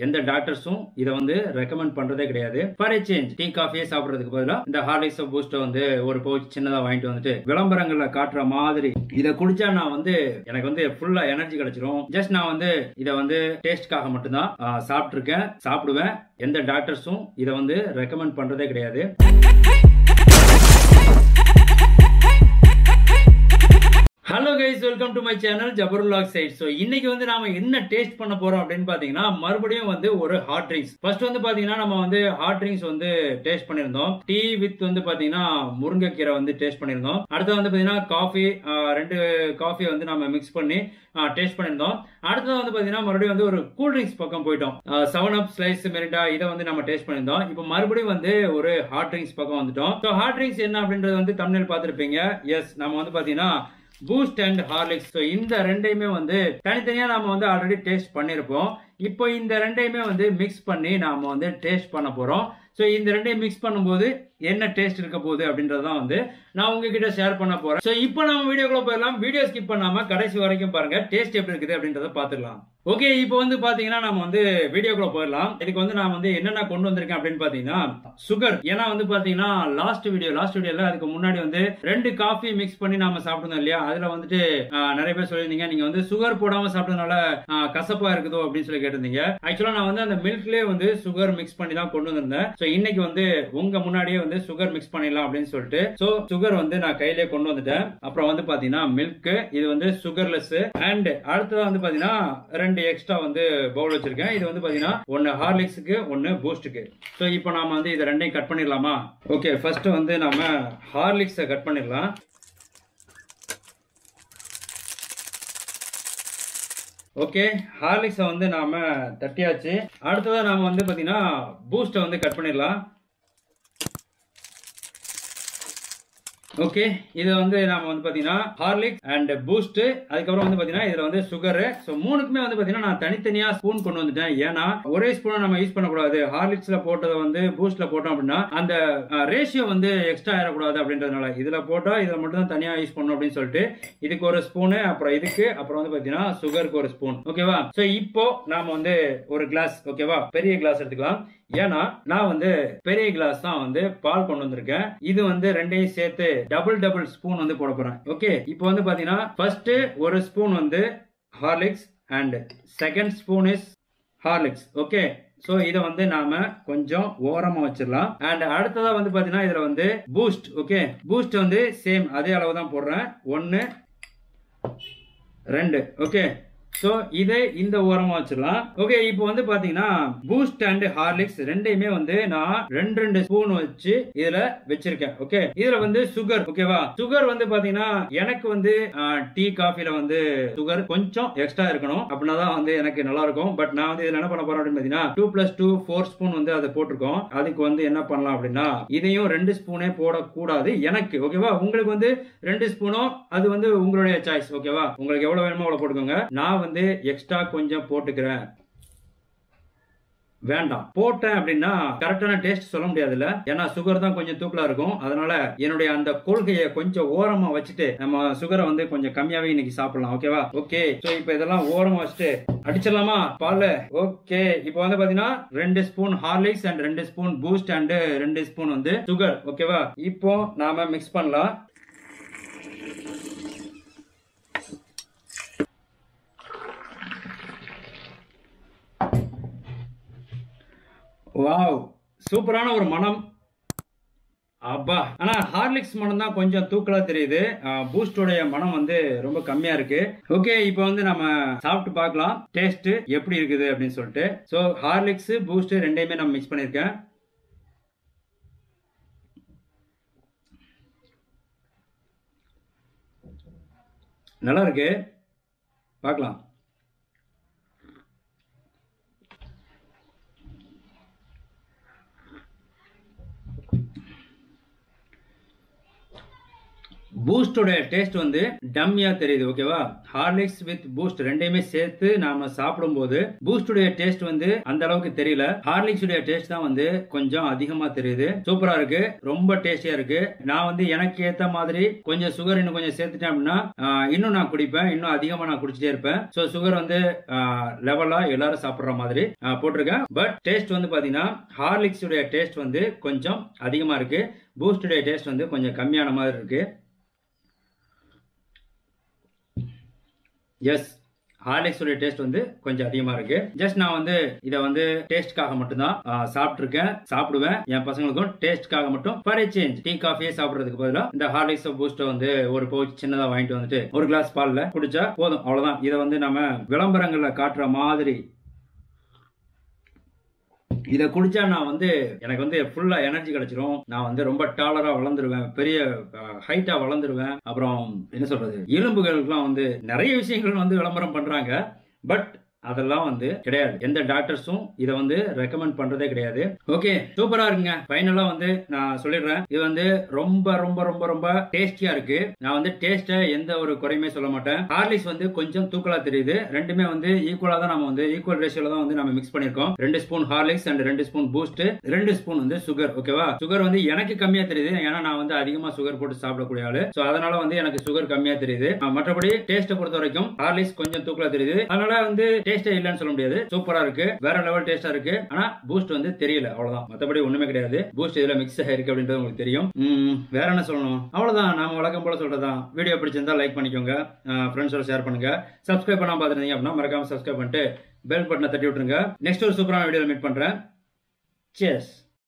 எந்த டாக்டர்ஸும் இதை வந்து ரெக்கமெண்ட் பண்றதே கிடையாது ஃபார் சேஞ்ச் டீ காஃபியே சாப்பிடுறதுக்கு பதிலா இந்த ஹார்லிக்ஸ் பூஸ்ட் வந்து ஒரு பவுச் சின்னதா வாங்கிட்டு வந்துட்டு விளம்பரங்கள்ல காட்டுற மாதிரி இதை குடிச்சா நான் வந்து எனக்கு வந்து ஃபுல்லா எனர்ஜி கிடைச்சிரும் ஜஸ்ட் நான் வந்து இதை வந்து டேஸ்ட்காக மட்டும்தான் சாப்பிட்டுருக்கேன் சாப்பிடுவேன் எந்த டாக்டர்ஸும் இதை வந்து ரெக்கமெண்ட் பண்றதே கிடையாது hello guys welcome to my channel ஜபருல்லாக் சைட் ஸோ இன்னைக்கு வந்து நாம என்ன டேஸ்ட் பண்ண போறோம் அப்படின்னு பாத்தீங்கன்னா மறுபடியும் வந்து ஒரு ஹாட் ட்ரிங்க்ஸ் ஃபர்ஸ்ட் வந்து பாத்தீங்கன்னா நம்ம வந்து ஹாட் ட்ரிங்க்ஸ் வந்து டேஸ்ட் பண்ணியிருந்தோம் டீ வித் வந்து பாத்தீங்கன்னா முருங்கைக்கீரை வந்து டேஸ்ட் பண்ணியிருந்தோம் அடுத்து வந்து பாத்தீங்கன்னா காஃபி ரெண்டு காஃபி வந்து நம்ம மிக்ஸ் பண்ணி டேஸ்ட் பண்ணியிருந்தோம் அடுத்தது வந்து பாத்தீங்கன்னா மறுபடியும் வந்து ஒரு கூல் ட்ரிங்க்ஸ் பக்கம் போயிட்டோம் செவன் அப் ஸ்லைஸ் மெரிண்டா இதை வந்து நம்ம டேஸ்ட் பண்ணியிருந்தோம் இப்போ மறுபடியும் வந்து ஒரு ஹாட் ட்ரிங்க்ஸ் பக்கம் வந்துட்டோம் ஸோ ஹாட் ட்ரிங்க்ஸ் என்ன அப்படின்றது வந்து தமிழில் பார்த்துருப்பீங்க எஸ் நம்ம வந்து பாத்தீங்கன்னா பூஸ்ட் அண்ட் ஹார்லிக்ஸ் ஸோ இந்த ரெண்டையுமே வந்து தனித்தனியா நாம வந்து ஆல்ரெடி டேஸ்ட் பண்ணியிருப்போம் இப்போ இந்த ரெண்டையுமே வந்து மிக்ஸ் பண்ணி நாம வந்து டேஸ்ட் பண்ண போறோம் ஸோ இந்த ரெண்டையும் மிக்ஸ் பண்ணும்போது என்ன டேஸ்ட் இருக்க போகுது அப்படின்றதான் வந்து நான் உங்ககிட்ட ஷேர் பண்ண போறேன் ஸோ இப்போ நம்ம வீடியோக்குள்ள போயிடலாம் வீடியோ ஸ்கிப் பண்ணாம கடைசி வரைக்கும் பாருங்க டேஸ்ட் எப்படி இருக்குது அப்படின்றத பார்த்துக்கலாம் ஓகே இப்போ வந்து பாத்தீங்கன்னா நம்ம வந்து வீடியோக்குள்ள போயிடலாம் இதுக்கு வந்து நான் வந்து என்னென்ன கொண்டு வந்திருக்கேன் அப்படின்னு பாத்தீங்கன்னா சுகர் ஏன்னா வந்து பாத்தீங்கன்னா லாஸ்ட் வீடியோ லாஸ்ட் வீடியோல அதுக்கு முன்னாடி வந்து ரெண்டு காஃபி மிக்ஸ் பண்ணி நாம சாப்பிட்டோம் இல்லையா அதுல வந்துட்டு நிறைய பேர் சொல்லியிருந்தீங்க நீங்க வந்து சுகர் போடாம சாப்பிட்டதுனால கசப்பா இருக்குதோ அப்படின்னு சொல்லி கேட்டிருந்தீங்க ஆக்சுவலா நான் வந்து அந்த மில்க்லயே வந்து சுகர் மிக்ஸ் பண்ணி தான் கொண்டு வந்திருந்தேன் ஸோ இன்னைக்கு வந்து உங்க முன்னாடியே வந்து சுகர் மிக்ஸ் பண்ணிடலாம் அப்படின்னு சொல்லிட்டு ஸோ சுகர் வந்து நான் கையிலே கொண்டு வந்துட்டேன் அப்புறம் வந்து பாத்தீங்கன்னா மில்க் இது வந்து சுகர்லெஸ் அண்ட் அடுத்ததா வந்து பாத்தீங்கன்னா ரெண்டு எக்ஸ்ட்ரா வந்து பவுல் வச்சிருக்கேன் இது வந்து பாத்தீங்கன்னா ஒன்னு ஹார்லிக்ஸுக்கு ஒன்னு பூஸ்டுக்கு ஸோ இப்போ நாம வந்து இது ரெண்டையும் கட் பண்ணிடலாமா ஓகே ஃபர்ஸ்ட் வந்து நாம ஹார்லிக்ஸை கட் பண்ணிடலாம் ஓகே ஹார்லிக்ஸை வந்து நாம தட்டியாச்சு அடுத்ததாக நாம வந்து பார்த்தீங்கன்னா பூஸ்ட்டை வந்து கட் பண்ணிடலாம் ஓகே இது வந்து நாம வந்து பாத்தீங்கன்னா ஹார்லிக்ஸ் அண்ட் பூஸ்ட் அதுக்கப்புறம் வந்து பாத்தீங்கன்னா இதுல வந்து சுகர் ஸோ மூணுக்குமே வந்து பாத்தீங்கன்னா நான் தனித்தனியா ஸ்பூன் கொண்டு வந்துட்டேன் ஏன்னா ஒரே ஸ்பூனை நம்ம யூஸ் பண்ணக்கூடாது ஹார்லிக்ஸ்ல போட்டதை வந்து பூஸ்ட்ல போட்டோம் அப்படின்னா அந்த ரேஷியோ வந்து எக்ஸ்ட்ரா ஆயிடக்கூடாது அப்படின்றதுனால இதுல போட்டா இதுல மட்டும் தான் தனியா யூஸ் பண்ணணும் அப்படின்னு சொல்லிட்டு இதுக்கு ஒரு ஸ்பூனு அப்புறம் இதுக்கு அப்புறம் வந்து பாத்தீங்கன்னா சுகருக்கு ஒரு ஸ்பூன் ஓகேவா ஸோ இப்போ நாம வந்து ஒரு கிளாஸ் ஓகேவா பெரிய கிளாஸ் எடுத்துக்கலாம் ஏன்னா நான் வந்து பெரிய கிளாஸ் தான் வந்து பால் கொண்டு வந்திருக்கேன் இது வந்து ரெண்டையும் சேர்த்து டபுள் டபுள் ஸ்பூன் வந்து போட போறேன் ஓகே இப்போ வந்து பாத்தீங்கன்னா ஃபர்ஸ்ட் ஒரு ஸ்பூன் வந்து Horlicks and second spoon is Horlicks okay so இதை வந்து நாம கொஞ்சம் ஓரமா வச்சிடலாம் அண்ட் அடுத்ததா வந்து பாத்தீங்கன்னா இதுல வந்து பூஸ்ட் ஓகே பூஸ்ட் வந்து சேம் அதே அளவு தான் போடுறேன் ஒன்னு ரெண்டு ஓகே ஸோ இதை இந்த ஓரமா வச்சிடலாம் ஓகே இப்போ வந்து பாத்தீங்கன்னா பூஸ்ட் அண்ட் ஹார்லிக்ஸ் ரெண்டையுமே வந்து நான் ரெண்டு ரெண்டு ஸ்பூன் வச்சு இதுல வச்சிருக்கேன் ஓகே இதுல வந்து சுகர் ஓகேவா சுகர் வந்து பாத்தீங்கன்னா எனக்கு வந்து டீ காஃபில வந்து சுகர் கொஞ்சம் எக்ஸ்ட்ரா இருக்கணும் அப்படின்னா தான் வந்து எனக்கு நல்லா இருக்கும் பட் நான் வந்து இதுல என்ன பண்ண போறேன் அப்படின்னு பாத்தீங்கன்னா two plus two four spoon வந்து அதை போட்டிருக்கோம் அதுக்கு வந்து என்ன பண்ணலாம் அப்படின்னா இதையும் ரெண்டு ஸ்பூனே போடக்கூடாது எனக்கு ஓகேவா உங்களுக்கு வந்து ரெண்டு ஸ்பூனும் அது வந்து உங்களுடைய சாய்ஸ் ஓகேவா உங்களுக்கு எவ்வளவு வேணுமோ அவ்வளவு போட்டுக்கோங்க நான் வந்து எக்ஸ்ட்ரா கொஞ்சம் போட்டுக்கிறேன் வேண்டாம் போட்டேன் அப்படின்னா கரெக்டான டேஸ்ட் சொல்ல முடியாதுல்ல ஏன்னா சுகர் தான் கொஞ்சம் தூக்கலா இருக்கும் அதனால என்னுடைய அந்த கொள்கையை கொஞ்சம் ஓரமா வச்சுட்டு நம்ம சுகரை வந்து கொஞ்சம் கம்மியாவே இன்னைக்கு சாப்பிடலாம் ஓகேவா ஓகே ஸோ இப்போ இதெல்லாம் ஓரமா வச்சுட்டு அடிச்சிடலாமா பால் ஓகே இப்போ வந்து பாத்தீங்கன்னா ரெண்டு ஸ்பூன் ஹார்லிக்ஸ் அண்ட் ரெண்டு ஸ்பூன் பூஸ்ட் அண்ட் ரெண்டு ஸ்பூன் வந்து சுகர் ஓகேவா இப்போ நாம மிக்ஸ் பண்ணலாம் வாவ் சூப்பரான ஒரு மனம் அப்பா ஆனா ஹார்லிக்ஸ் மனம் தான் கொஞ்சம் தூக்கலா தெரியுது பூஸ்டோடைய மனம் வந்து ரொம்ப கம்மியா இருக்கு ஓகே இப்போ வந்து நம்ம சாப்பிட்டு பார்க்கலாம் டேஸ்ட் எப்படி இருக்குது அப்படின்னு சொல்லிட்டு ஸோ ஹார்லிக்ஸ் பூஸ்ட் ரெண்டையுமே நம்ம மிக்ஸ் பண்ணியிருக்கேன் நல்லா இருக்கு பார்க்கலாம் பூஸ்டோட டேஸ்ட் வந்து டம்மியா தெரியுது ஓகேவா ஹார்லிக்ஸ் வித் பூஸ்ட் ரெண்டையுமே சேர்த்து நாம சாப்பிடும்போது பூஸ்டுடைய டேஸ்ட் வந்து அந்த அளவுக்கு தெரியல ஹார்லிக்ஸ் உடைய டேஸ்ட் தான் வந்து கொஞ்சம் அதிகமா தெரியுது சூப்பரா இருக்கு ரொம்ப டேஸ்டியா இருக்கு நான் வந்து எனக்கு ஏத்த மாதிரி கொஞ்சம் சுகர் இன்னும் கொஞ்சம் சேர்த்துட்டேன் அப்படின்னா ஆஹ், இன்னும் நான் குடிப்பேன் இன்னும் அதிகமா நான் குடிச்சிட்டே இருப்பேன் ஸோ சுகர் வந்து லெவலா எல்லாரும் சாப்பிடுற மாதிரி ஆஹ், போட்டிருக்கேன் பட் டேஸ்ட் வந்து பாத்தீங்கன்னா ஹார்லிக்ஸ் உடைய டேஸ்ட் வந்து கொஞ்சம் அதிகமா இருக்கு பூஸ்டுடைய டேஸ்ட் வந்து கொஞ்சம் கம்மியான மாதிரி இருக்கு எஸ் ஹார்லிக்ஸோட டேஸ்ட் வந்து கொஞ்சம் அதிகமா இருக்கு ஜஸ்ட் நான் வந்து இதை வந்து டேஸ்ட்காக மட்டும்தான் சாப்பிட்டுருக்கேன் சாப்பிடுவேன் என் பசங்களுக்கும் டேஸ்ட்காக மட்டும் ஃபார் சேஞ்ச் டீ காஃபியே சாப்பிடுறதுக்கு பதிலாக இந்த ஹார்லிக்ஸ் பூஸ்ட் வந்து ஒரு பவுச் சின்னதா வாங்கிட்டு வந்துட்டு ஒரு கிளாஸ் பால்ல குடிச்சா போதும் அவ்வளவுதான் இதை வந்து நம்ம விளம்பரங்கள்ல காட்டுற மாதிரி இதை குடிச்சா நான் வந்து எனக்கு வந்து ஃபுல்லா எனர்ஜி கிடைச்சிரும் நான் வந்து ரொம்ப டாலரா வளர்ந்துருவேன் பெரிய ஹைட்டா வளர்ந்துருவேன் அப்புறம் என்ன சொல்றது எலும்புகளுக்குலாம் வந்து நிறைய விஷயங்கள் வந்து விளம்பரம் பண்றாங்க பட் அதெல்லாம் வந்து கிடையாது எந்த டாக்டர்ஸும் இதை வந்து ரெக்கமெண்ட் பண்றதே கிடையாது ஓகே சூப்பரா இருக்குங்க ஃபைனலா வந்து நான் சொல்லிடுறேன் இது வந்து ரொம்ப ரொம்ப ரொம்ப ரொம்ப டேஸ்டியா இருக்கு நான் வந்து டேஸ்ட எந்த ஒரு குறையுமே சொல்ல மாட்டேன் ஹார்லிக்ஸ் வந்து கொஞ்சம் தூக்கலா தெரியுது ரெண்டுமே வந்து ஈக்குவலா தான் நம்ம வந்து ஈக்குவல் ரேஷியோல தான் வந்து நம்ம மிக்ஸ் பண்ணிருக்கோம் ரெண்டு ஸ்பூன் ஹார்லிக்ஸ் அண்ட் ரெண்டு ஸ்பூன் பூஸ்ட் ரெண்டு ஸ்பூன் வந்து சுகர் ஓகேவா சுகர் வந்து எனக்கு கம்மியா தெரியுது ஏன்னா நான் வந்து அதிகமா சுகர் போட்டு சாப்பிடக்கூடிய ஆளு சோ அதனால வந்து எனக்கு சுகர் கம்மியா தெரியுது அஹ் மற்றபடி டேஸ்ட்டை பொறுத்த வரைக்கும் ஹார்லிக்ஸ் கொஞ்சம் தூக்கலா தெரியுது அதனால வந்து டேஸ்டே இல்லைன்னு சொல்ல முடியாது சூப்பரா இருக்கு வேற லெவல் டேஸ்டா இருக்கு ஆனா பூஸ்ட் வந்து தெரியல அவ்வளவுதான் மத்தபடி ஒண்ணுமே கிடையாது பூஸ்ட் இதுல மிக்ஸ் ஆயிருக்கு அப்படின்றது உங்களுக்கு தெரியும் உம், வேற என்ன சொல்லணும் அவ்வளவுதான் நாம வழக்கம் போல சொல்றதுதான் வீடியோ பிடிச்சிருந்தா லைக் பண்ணிக்கோங்க ஃப்ரெண்ட்ஸோட ஷேர் பண்ணுங்க சப்ஸ்கிரைப் பண்ணாம பாத்துருந்தீங்க அப்படின்னா மறக்காம சப்ஸ்கிரைப் பண்ணிட்டு பெல் பட்டனை தட்டி விட்டுருங்க நெக்ஸ்ட் ஒரு சூப்பரான வீடியோல மீட் பண்றேன் சேஸ்